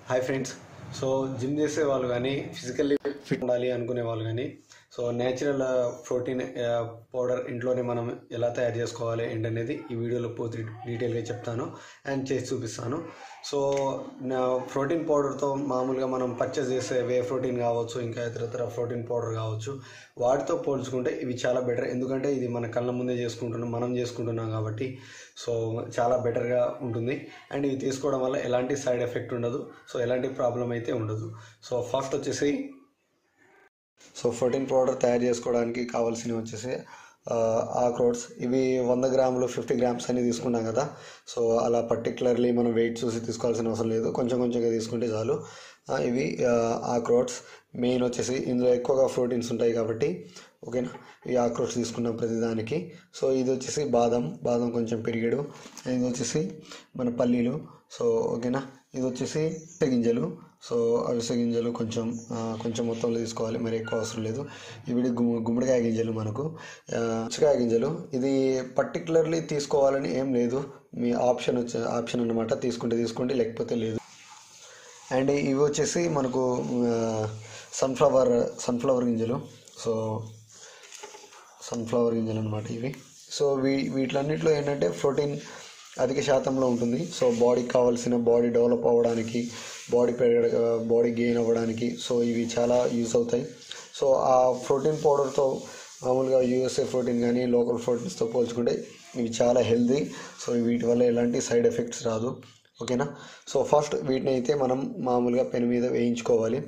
hi friends so gym చేసే వాళ్ళు కానీ ఫిజికల్లీ ఫిట్ ఉండాలి అనుకునే వాళ్ళు కానీ సో నేచురల్ ప్రోటీన్ పౌడర్ ఇంట్లోనే మనం ఎలా తయారు చేసుకోవాలి ఏంటనేది ఈ వీడియోలో పూర్తి డీటెయిల్గా చెప్తాను అండ్ చేసి చూపిస్తాను సో నా ప్రోటీన్ పౌడర్తో మామూలుగా మనం పర్చేస్ చేసే వే ప్రోటీన్ కావచ్చు ఇంకా ఇతర ఇతర ప్రోటీన్ పౌడర్ కావచ్చు వాటితో పోల్చుకుంటే ఇవి చాలా బెటర్ ఎందుకంటే ఇది మన కళ్ళ ముందే చేసుకుంటున్నాం మనం చేసుకుంటున్నాం కాబట్టి సో చాలా బెటర్గా ఉంటుంది అండ్ ఇవి తీసుకోవడం వల్ల ఎలాంటి సైడ్ ఎఫెక్ట్ ఉండదు సో ఎలాంటి ప్రాబ్లం అయితే ఉండదు సో ఫస్ట్ వచ్చేసి సో ప్రోటీన్ పౌడర్ తయారు చేసుకోవడానికి కావాల్సినవి వచ్చేసి ఆక్రోడ్స్ ఇవి వంద గ్రాములు ఫిఫ్టీ గ్రామ్స్ అని తీసుకున్నాం కదా సో అలా పర్టికులర్లీ మనం వెయిట్ చూసి తీసుకోవాల్సిన అవసరం లేదు కొంచెం కొంచెంగా తీసుకుంటే చాలు ఆ, ఇవి ఆక్రోడ్స్ మెయిన్ వచ్చేసి ఇందులో ఎక్కువగా ప్రోటీన్స్ ఉంటాయి కాబట్టి ఓకేనా ఈ ఆక్రోట్స్ తీసుకున్నాం ప్రతిదానికి సో ఇది వచ్చేసి బాదం బాదం కొంచెం పెరిగాడు ఇది వచ్చేసి మన పల్లీలు సో ఓకేనా ఇది వచ్చేసి అవిసె గింజలు సో అవిసె గింజలు కొంచెం ఆ, కొంచెం మొత్తంలో తీసుకోవాలి మరి ఎక్కువ అవసరం లేదు ఇవి గుమ్ గుమ్మడికాయ గింజలు మనకు ఆ, పుచ్చకాయ గింజలు ఇది పర్టికులర్లీ తీసుకోవాలని ఏం లేదు మీ ఆప్షన్ వచ్చే ఆప్షన్ అనమాట తీసుకుంటే తీసుకోండి లేకపోతే లేదు అండ్ ఇవి వచ్చేసి మనకు సన్ఫ్లవర్ సన్ఫ్లవర్ గింజలు సో సన్ఫ్లవర్ గింజలు అనమాట ఇవి సో వీ వీటిలన్నిటిలో ఏంటంటే ప్రోటీన్ అధిక శాతంలో ఉంటుంది సో బాడీకి కావాల్సిన బాడీ డెవలప్ అవ్వడానికి బాడీ పెరగ బాడీ గెయిన్ అవ్వడానికి సో ఇవి చాలా యూస్ అవుతాయి సో ఆ ప్రోటీన్ పౌడర్తో మామూలుగా యూఎస్ఏ ప్రోటీన్ కానీ లోకల్ ప్రోటీన్స్తో పోల్చుకుంటే ఇవి చాలా హెల్దీ సో వీటి వల్ల ఎలాంటి సైడ్ ఎఫెక్ట్స్ రాదు ఓకేనా సో ఫస్ట్ వీటిని అయితే మనం మామూలుగా పెన్ మీద వేయించుకోవాలి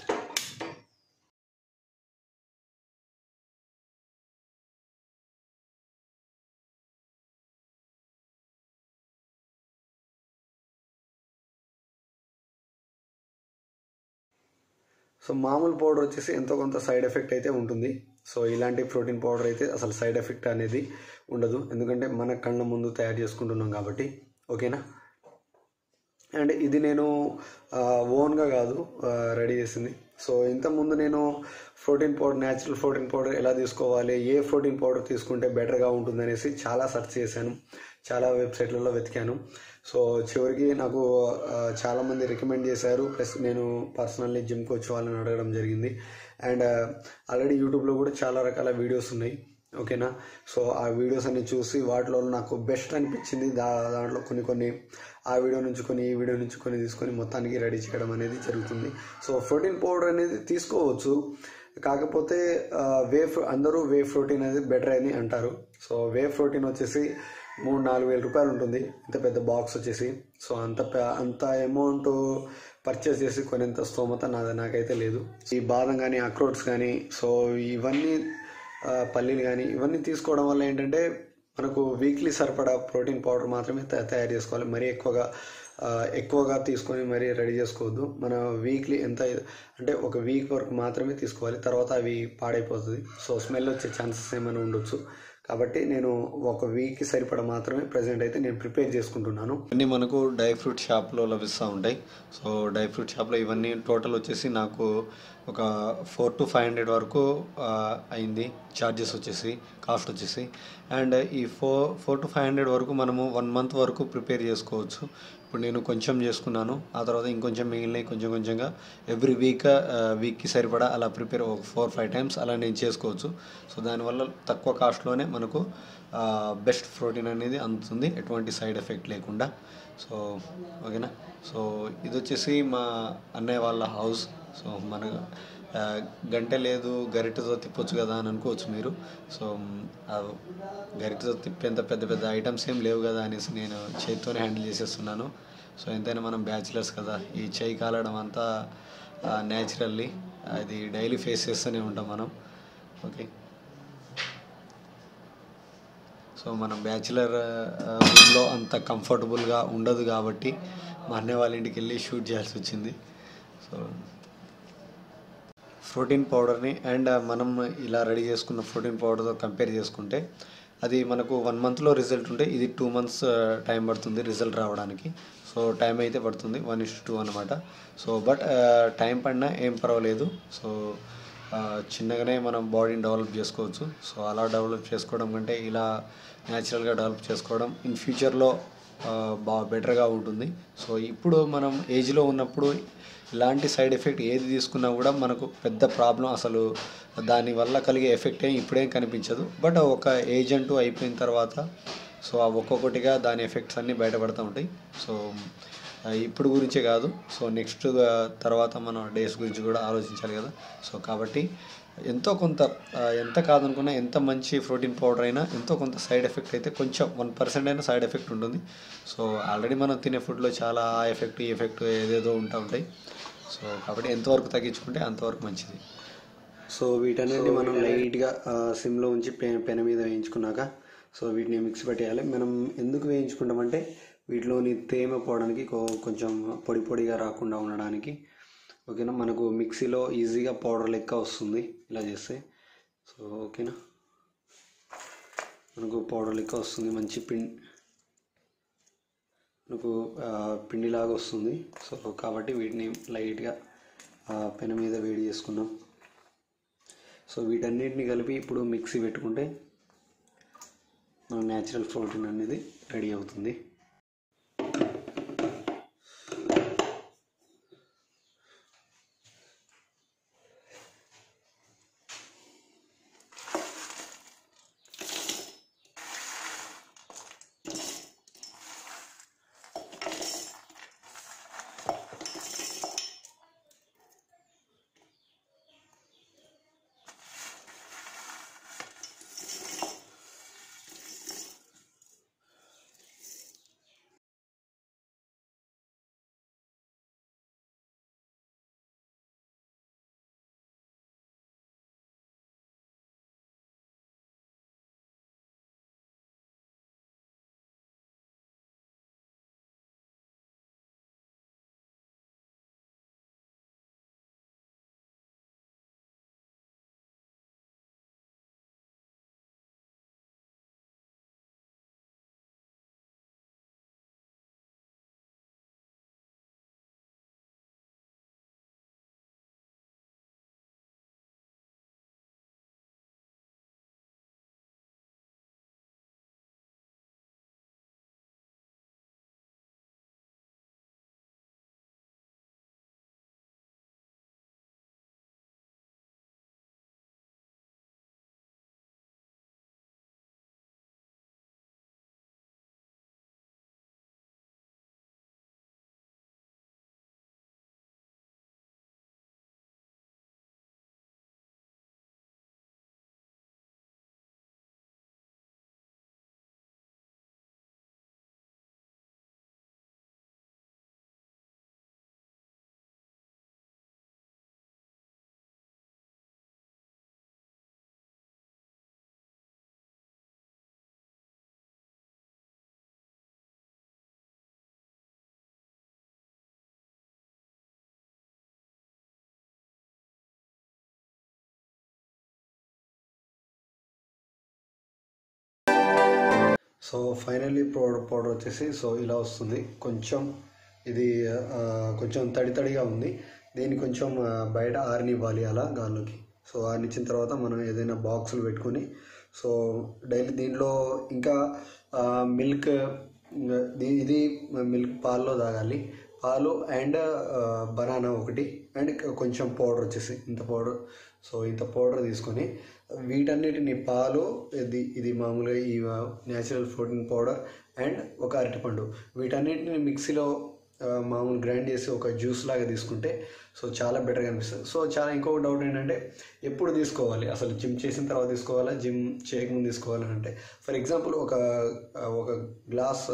సో మామూలు పౌడర్ వచ్చేసి ఎంతో కొంత సైడ్ ఎఫెక్ట్ అయితే ఉంటుంది సో ఇలాంటి ప్రోటీన్ పౌడర్ అయితే అసలు సైడ్ ఎఫెక్ట్ అనేది ఉండదు ఎందుకంటే మన కళ్ళ ముందు తయారు చేసుకుంటున్నాం కాబట్టి ఓకేనా అండ్ ఇది నేను ఓన్గా కాదు రెడీ చేసింది సో ఇంతకుముందు నేను protein powder natural protein powder ఎలా తీసుకోవాలి ఏ ప్రోటీన్ పౌడర్ తీసుకుంటే బెటర్గా ఉంటుంది అనేసి చాలా సెర్చ్ చేశాను చాలా వెబ్సైట్లలో వెతికాను సో చివరికి నాకు ఆ, చాలామంది రికమెండ్ చేశారు ప్లస్ నేను పర్సనల్లీ జిమ్ కోచ్ వాళ్ళని అడగడం జరిగింది అండ్ ఆల్రెడీ యూట్యూబ్లో కూడా చాలా రకాల వీడియోస్ ఉన్నాయి ఓకేనా సో ఆ వీడియోస్ అన్ని చూసి వాటిలో నాకు బెస్ట్ అనిపించింది దా దాంట్లో కొన్ని కొన్ని ఆ వీడియో నుంచి కొన్ని ఈ వీడియో నుంచి కొన్ని తీసుకొని మొత్తానికి రెడీ చేయడం అనేది జరుగుతుంది సో ప్రోటీన్ పౌడర్ అనేది తీసుకోవచ్చు కాకపోతే ఆ, వే ఫ్రో- అందరూ వే ప్రోటీన్ అనేది బెటర్ అని అంటారు సో వే ప్రోటీన్ వచ్చేసి మూడు నాలుగు వేల రూపాయలు ఉంటుంది ఇంత పెద్ద బాక్స్ వచ్చేసి సో అంత పె- అంత అమౌంట్ పర్చేస్ చేసి కొనేంత స్తోమత నాది నాకైతే లేదు ఈ బాదం కానీ అక్రోట్స్ కానీ సో ఇవన్నీ ఆ, పల్లీలు కానీ ఇవన్నీ తీసుకోవడం వల్ల ఏంటంటే మనకు వీక్లీ సరిపడా ప్రోటీన్ పౌడర్ మాత్రమే తయ- తయారు చేసుకోవాలి మరీ ఎక్కువగా ఆ, ఎక్కువగా తీసుకొని మరీ రెడీ చేసుకోవద్దు మన వీక్లీ ఎంత అంటే ఒక వీక్ వరకు మాత్రమే తీసుకోవాలి తర్వాత అవి పాడైపోతుంది సో స్మెల్ వచ్చే ఛాన్సెస్ ఏమైనా ఉండొచ్చు కాబట్టి నేను ఒక వీక్కి సరిపడా మాత్రమే ప్రజెంట్ అయితే నేను ప్రిపేర్ చేసుకుంటున్నాను ఇవన్నీ మనకు డ్రై ఫ్రూట్ షాప్లో లభిస్తూ ఉంటాయి సో డ్రై ఫ్రూట్ షాప్లో ఇవన్నీ టోటల్ వచ్చేసి నాకు ఒక ఫోర్ టు ఫైవ్ హండ్రెడ్ వరకు ఆ, అయింది ఛార్జెస్ వచ్చేసి కాస్ట్ వచ్చేసి అండ్ ఈ four four to five hundred వరకు మనము వన్ మంత్ వరకు ప్రిపేర్ చేసుకోవచ్చు ఇప్పుడు నేను కొంచెం చేసుకున్నాను ఆ తర్వాత ఇంకొంచెం మిగిలినవి కొంచెం కొంచెంగా ఎవ్రీ వీక్ వీక్కి సరిపడా అలా ప్రిపేర్ ఒక ఫోర్ ఫైవ్ టైమ్స్ అలా నేను చేసుకోవచ్చు సో దానివల్ల తక్కువ కాస్ట్లోనే మనకు బెస్ట్ ప్రోటీన్ అనేది అందుతుంది ఎటువంటి సైడ్ ఎఫెక్ట్ లేకుండా సో ఓకేనా సో ఇది వచ్చేసి మా అన్నయ్య వాళ్ళ హౌస్ సో మన ఆ, గంటె లేదు గరిటెతో తిప్పొచ్చు కదా అని అనుకోవచ్చు మీరు సో మ్, ఆ గరిటెతో తిప్పేంత పెద్ద పెద్ద ఐటమ్స్ ఏం లేవు కదా అనేసి నేను చేతితోనే హ్యాండిల్ చేసేస్తున్నాను సో ఎంతైనా మనం బ్యాచిలర్స్ కదా ఈ చేయి కాలడం అంతా న్యాచురల్లీ అది డైలీ ఫేస్ చేస్తూనే ఉంటాం మనం ఓకే సో మనం బ్యాచిలర్ రూమ్లో అంత కంఫర్టబుల్గా ఉండదు కాబట్టి మా అన్నయ్య వాళ్ళ ఇంటికి వెళ్ళి షూట్ చేయాల్సి వచ్చింది సో ప్రోటీన్ పౌడర్ని అండ్ మనం ఇలా రెడీ చేసుకున్న ప్రోటీన్ పౌడర్తో కంపేర్ చేసుకుంటే అది మనకు వన్ మంత్లో రిజల్ట్ ఉంటే ఇది టూ మంత్స్ టైం పడుతుంది రిజల్ట్ రావడానికి సో టైం అయితే పడుతుంది వన్ ఇస్ టూ అనమాట సో బట్ టైం పడినా ఏం పర్వాలేదు సో ఆ, చిన్నగానే మనం బాడీని డెవలప్ చేసుకోవచ్చు సో అలా డెవలప్ చేసుకోవడం కంటే ఇలా న్యాచురల్గా డెవలప్ చేసుకోవడం ఇన్ ఫ్యూచర్లో బాగా బెటర్గా ఉంటుంది సో ఇప్పుడు మనం ఏజ్లో ఉన్నప్పుడు ఇలాంటి సైడ్ ఎఫెక్ట్ ఏది తీసుకున్నా కూడా మనకు పెద్ద ప్రాబ్లం అసలు దానివల్ల కలిగే ఎఫెక్ట్ ఏం ఇప్పుడేం కనిపించదు బట్ ఒక ఏజ్ అంటూ అయిపోయిన తర్వాత సో ఆ ఒక్కొక్కటిగా దాని ఎఫెక్ట్స్ అన్నీ బయటపడుతూ ఉంటాయి సో ఆ, ఇప్పుడు గురించే కాదు సో నెక్స్ట్ తర్వాత మనం డేస్ గురించి కూడా ఆలోచించాలి కదా సో కాబట్టి ఎంతో కొంత ఆ, ఎంత కాదనుకున్నా ఎంత మంచి ప్రోటీన్ పౌడర్ అయినా ఎంతో కొంత సైడ్ ఎఫెక్ట్ అయితే కొంచెం వన్ పర్సెంట్ అయినా సైడ్ ఎఫెక్ట్ ఉంటుంది సో ఆల్రెడీ మనం తినే ఫుడ్లో చాలా ఆ ఎఫెక్ట్ ఈ ఎఫెక్ట్ ఏదేదో ఉంటూ ఉంటాయి సో కాబట్టి ఎంతవరకు తగ్గించుకుంటే అంతవరకు మంచిది సో వీటన్నిటిని మనం లైట్గా సిమ్లో ఉంచి పె పెన మీద వేయించుకున్నాక సో వీటిని మిక్స్ పెట్టేయాలి మనం ఎందుకు వేయించుకుంటామంటే వీటిలోని తేమ పోవడానికి కొ- కొంచెం పొడి పొడిగా రాకుండా ఉండడానికి ఓకేనా మనకు మిక్సీలో ఈజీగా పౌడర్ లెక్క వస్తుంది ఇలా చేస్తే సో ఓకేనా మనకు పౌడర్ లెక్క వస్తుంది మంచి పిన్ మనకు ఆ, పిండిలాగా వస్తుంది సో కాబట్టి వీటిని లైట్గా పెన మీద వేడి చేసుకున్నాం సో వీటన్నిటిని కలిపి ఇప్పుడు మిక్సీ పెట్టుకుంటే మన న్యాచురల్ ప్రోటీన్ అనేది రెడీ అవుతుంది సో ఫైనల్లీ పౌడర్ పౌడర్ వచ్చేసి సో ఇలా వస్తుంది కొంచెం ఇది ఆ, కొంచెం తడి తడిగా ఉంది దీన్ని కొంచెం ఆ, బయట ఆరనివ్వాలి అలా గాల్లోకి సో ఆరనిచ్చిన తర్వాత మనం ఏదైనా బాక్సులు పెట్టుకొని సో డైలీ దీంట్లో ఇంకా మిల్క్ ఇది మిల్క్ పాల్లో తాగాలి పాలు అండ్ బనానా ఒకటి అండ్ కొంచెం పౌడర్ వచ్చేసి ఇంత పౌడర్ సో ఇంత పౌడర్ తీసుకొని వీటన్నిటిని పాలు ఇది ఇది మామూలుగా ఈ న్యాచురల్ ప్రోటీన్ పౌడర్ అండ్ ఒక అరటిపండు వీటన్నిటిని మిక్సీలో ఆ, మామూలు గ్రైండ్ చేసి ఒక జ్యూస్ లాగా తీసుకుంటే సో చాలా బెటర్గా అనిపిస్తుంది సో చాలా ఇంకొక డౌట్ ఏంటంటే ఎప్పుడు తీసుకోవాలి అసలు జిమ్ చేసిన తర్వాత తీసుకోవాలా జిమ్ చేయకముందు తీసుకోవాలని అంటే ఫర్ ఎగ్జాంపుల్ ఒక ఆ, ఒక గ్లాస్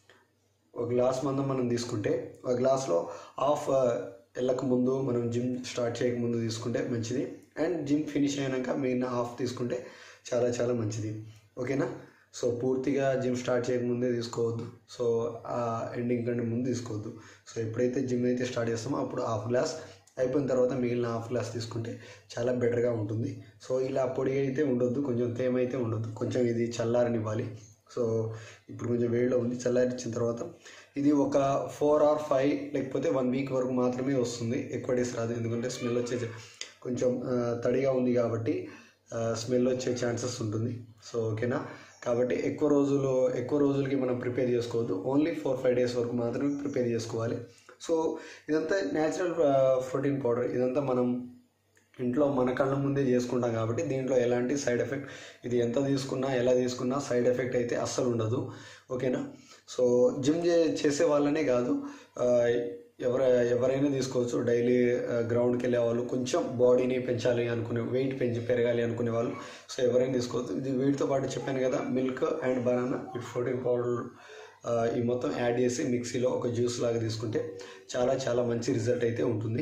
ఒక గ్లాస్ మందం మనం తీసుకుంటే ఒక గ్లాస్లో హాఫ్ వెళ్ళక ముందు మనం జిమ్ స్టార్ట్ చేయక ముందు తీసుకుంటే మంచిది అండ్ జిమ్ ఫినిష్ అయినాక మిగిలిన హాఫ్ తీసుకుంటే చాలా చాలా మంచిది ఓకేనా సో పూర్తిగా జిమ్ స్టార్ట్ చేయకముందే తీసుకోవద్దు సో ఆ ఎండింగ్ కంటే ముందు తీసుకోవద్దు సో ఎప్పుడైతే జిమ్ అయితే స్టార్ట్ చేస్తామో అప్పుడు హాఫ్ గ్లాస్ అయిపోయిన తర్వాత మిగిలిన హాఫ్ గ్లాస్ తీసుకుంటే చాలా బెటర్గా ఉంటుంది సో ఇలా పొడి అయితే ఉండొద్దు కొంచెం తేమ అయితే ఉండొద్దు కొంచెం ఇది చల్లారనివ్వాలి సో ఇప్పుడు కొంచెం వేడిలో ఉంది చల్లారించిన తర్వాత ఇది ఒక ఫోర్ ఆర్ ఫైవ్ లేకపోతే వన్ వీక్ వరకు మాత్రమే వస్తుంది ఎక్కువ డేస్ రాదు ఎందుకంటే స్మెల్ వచ్చే కొంచెం ఆ, తడిగా ఉంది కాబట్టి స్మెల్ వచ్చే ఛాన్సెస్ ఉంటుంది సో ఓకేనా కాబట్టి ఎక్కువ రోజులు ఎక్కువ రోజులకి మనం ప్రిపేర్ చేసుకోవద్దు ఓన్లీ ఫోర్ ఫైవ్ డేస్ వరకు మాత్రమే ప్రిపేర్ చేసుకోవాలి సో ఇదంతా న్యాచురల్ ప్రోటీన్ పౌడర్ ఇదంతా మనం ఇంట్లో మన కళ్ళ ముందే చేసుకుంటాం కాబట్టి దీంట్లో ఎలాంటి సైడ్ ఎఫెక్ట్ ఇది ఎంత తీసుకున్నా ఎలా తీసుకున్నా సైడ్ ఎఫెక్ట్ అయితే అస్సలు ఉండదు ఓకేనా సో జిమ్ చే చేసే వాళ్ళనే కాదు ఆ, ఎవర ఎవరైనా తీసుకోవచ్చు డైలీ గ్రౌండ్కి వెళ్ళే వాళ్ళు కొంచెం బాడీని పెంచాలి అనుకునే వెయిట్ పెంచి పెరగాలి అనుకునే వాళ్ళు సో ఎవరైనా తీసుకోవచ్చు ఇది వీటితో పాటు చెప్పాను కదా మిల్క్ అండ్ బనానా ఈ ప్రోటీన్ పౌడర్ ఈ మొత్తం యాడ్ చేసి మిక్సీలో ఒక జ్యూస్ లాగా తీసుకుంటే చాలా చాలా మంచి రిజల్ట్ అయితే ఉంటుంది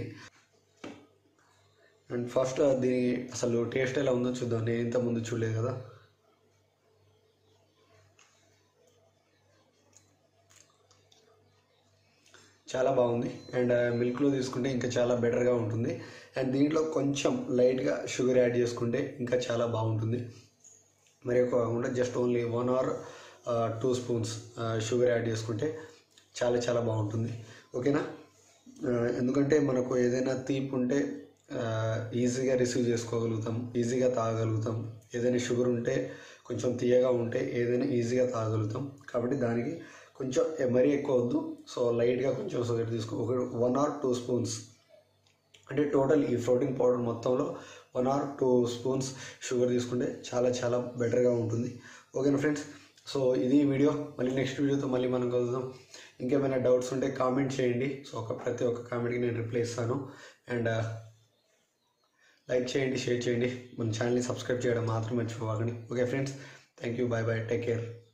అండ్ ఫస్ట్ దీని అసలు టేస్ట్ ఎలా ఉందో చూద్దాం నేను ఇంత ముందు చూడలేదు కదా చాలా బాగుంది అండ్ మిల్క్లో తీసుకుంటే ఇంకా చాలా బెటర్గా ఉంటుంది అండ్ దీంట్లో కొంచెం లైట్గా షుగర్ యాడ్ చేసుకుంటే ఇంకా చాలా బాగుంటుంది మరి ఎక్కువ కాకుండా just only one or two spoons sugar add చేసుకుంటే చాలా చాలా బాగుంటుంది ఓకేనా ఆ, ఎందుకంటే మనకు ఏదైనా తీపి ఉంటే ఆ, ఈజీగా రిసీవ్ చేసుకోగలుగుతాం ఈజీగా తాగగలుగుతాం ఏదైనా షుగర్ ఉంటే కొంచెం తీయగా ఉంటే ఏదైనా ఈజీగా తాగగలుగుతాం కాబట్టి దానికి కొంచెం ఎ- మరీ ఎక్కువ వద్దు సో లైట్గా కొంచెం షుగర్ తీసుకో ఒక వన్ ఆర్ టూ స్పూన్స్ అంటే టోటల్ ఈ ప్రోటీన్ పౌడర్ మొత్తంలో one or two spoons sugar తీసుకుంటే చాలా చాలా బెటర్గా ఉంటుంది ఓకేనా ఫ్రెండ్స్ సో ఇది వీడియో మళ్ళీ నెక్స్ట్ వీడియోతో మళ్ళీ మనం కలుద్దాం ఇంకేమైనా డౌట్స్ ఉంటే కామెంట్ చేయండి సో ఒక ప్రతి ఒక్క కామెంట్కి నేను రిప్లై ఇస్తాను అండ్ లైక్ చేయండి షేర్ చేయండి మన ఛానల్ని సబ్స్క్రైబ్ చేయడం మాత్రం మర్చిపోవాలని okay friends thank you bye bye take care